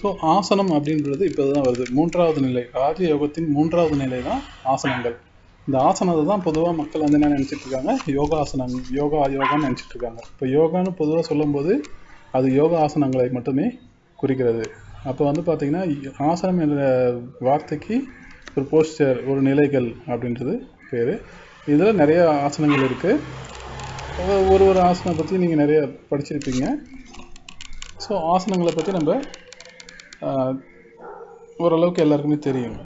so ஆசனம் அப்படின்றது இப்போ தான் வருது மூன்றாவது நிலை ராஜ யோகத்தின் மூன்றாவது நிலை தான் ஆசனங்கள் இந்த ஆசனத்தை தான் பொதுவாக மக்கள் வந்து என்ன நினச்சிட்டு இருக்காங்க யோகாசனம் யோகா யோகான்னு நினச்சிட்டு இருக்காங்க இப்போ யோகான்னு பொதுவாக சொல்லும்போது அது யோகா ஆசனங்களை மட்டுமே குறிக்கிறது அப்போ வந்து பார்த்தீங்கன்னா ஆசனம் என்ற வார்த்தைக்கு ஒரு போஸ்டர் ஒரு நிலைகள் அப்படின்றது பேர் இதில் நிறைய ஆசனங்கள் இருக்குது ஒரு ஒரு ஆசனம் பற்றி நீங்கள் நிறைய படிச்சிருப்பீங்க ஸோ ஆசனங்களை பற்றி நம்ம ஆஹ், ஓரளவுக்கு எல்லாருக்குமே தெரியும்